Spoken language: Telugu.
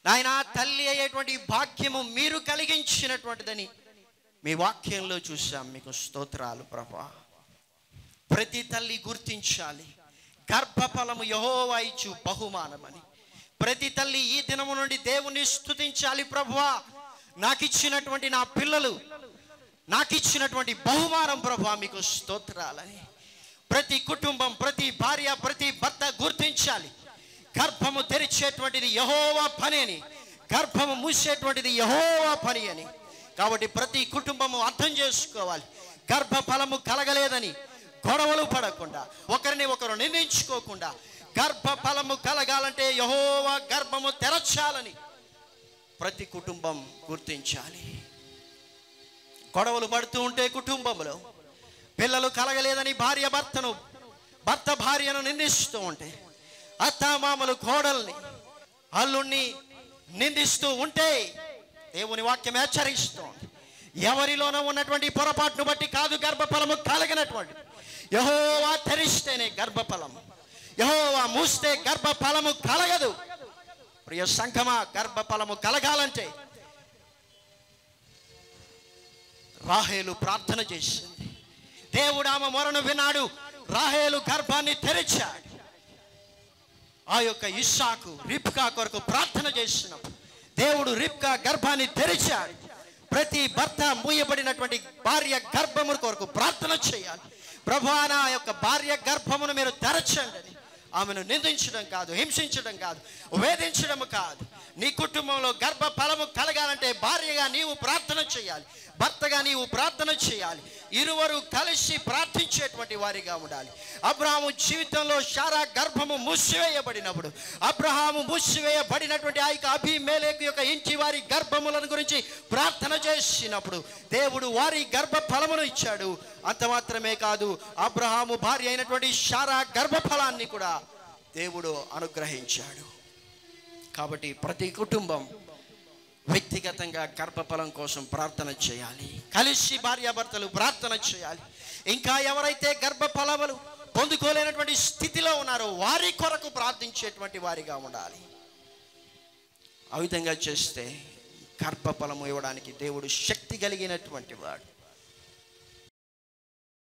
నాయన తల్లి అయ్యేటువంటి భాగ్యము మీరు కలిగించినటువంటిదని మీ వాక్యంలో చూసాం మీకు స్తోత్రాలు ప్రభా ప్రతి తల్లి గుర్తించాలి గర్భఫలము యహోవా ఇచ్చు బహుమానమని ప్రతి తల్లి ఈ దినము నుండి దేవుని స్తుతించాలి ప్రభువా నాకు ఇచ్చినటువంటి నా పిల్లలు నాకు ఇచ్చినటువంటి బహుమానం ప్రభా మీకు స్తోత్రాలని ప్రతి కుటుంబం ప్రతి భార్య ప్రతి భర్త గుర్తించాలి గర్భము తెరిచేటువంటిది యహోవా పని అని గర్భము మూసేటువంటిది యహోవా పని అని కాబట్టి ప్రతి కుటుంబము అర్థం చేసుకోవాలి గర్భఫలము కలగలేదని గొడవలు పడకుండా ఒకరిని ఒకరు నిందించుకోకుండా గర్భఫలము కలగాలంటే యహోవా గర్భము తెరచాలని ప్రతి కుటుంబం గుర్తించాలి గొడవలు పడుతూ ఉంటే కుటుంబంలో పిల్లలు కలగలేదని భార్య భర్తను భర్త భార్యను నిందిస్తూ ఉంటే అత్తామామలు కోడల్ని అల్లుణ్ణి నిందిస్తూ ఉంటే దేవుని వాక్యం హెచ్చరిస్తోంది ఎవరిలోనూ ఉన్నటువంటి పొరపాటును బట్టి కాదు గర్భఫలము కలగినటువంటి యహోవా తెరిస్తేనే గర్భఫలం యహోవా మూస్తే గర్భఫలము కలగదు ప్రియ సంఘమా గర్భఫలము కలగాలంటే రాహేలు ప్రార్థన చేసింది దేవుడు ఆమె మొరను విన్నాడు రాహేలు గర్భాన్ని తెరిచాడు ఆ యొక్క ఇస్సాకు రిప్కా కొరకు ప్రార్థన చేసినప్పుడు దేవుడు రిప్కా గర్భాన్ని తెరిచాడు ప్రతి భర్త మూయబడినటువంటి భార్య గర్భము కొరకు ప్రార్థన చేయాలి ప్రభు నా యొక్క భార్య గర్భమును మీరు తెరచండి అని ఆమెను నిందించడం కాదు హింసించడం కాదు వేధించడం కాదు నీ కుటుంబంలో గర్భ ఫలము కలగాలంటే భార్యగా నీవు ప్రార్థన చేయాలి భర్తగా నీవు ప్రార్థన చేయాలి ఇరువురు కలిసి ప్రార్థించేటువంటి వారిగా ఉండాలి అబ్రహాము జీవితంలో శారా గర్భము మూసివేయబడినప్పుడు అబ్రహాము మూసివేయబడినటువంటి ఆ యొక్క అభిమేలేకు యొక్క ఇంటి వారి గర్భములను గురించి ప్రార్థన చేసినప్పుడు దేవుడు వారి గర్భ ఫలమును ఇచ్చాడు అంత మాత్రమే కాదు అబ్రహాము భార్య అయినటువంటి శారా గర్భఫలాన్ని కూడా దేవుడు అనుగ్రహించాడు కాబట్టి ప్రతి కుటుంబం వ్యక్తిగతంగా గర్భఫలం కోసం ప్రార్థన చేయాలి కలిసి భార్యాభర్తలు ప్రార్థన చేయాలి ఇంకా ఎవరైతే గర్భఫలములు పొందుకోలేనటువంటి స్థితిలో ఉన్నారో వారి కొరకు ప్రార్థించేటువంటి వారిగా ఉండాలి ఆ విధంగా చేస్తే గర్భఫలము ఇవ్వడానికి దేవుడు శక్తి కలిగినటువంటి వాడు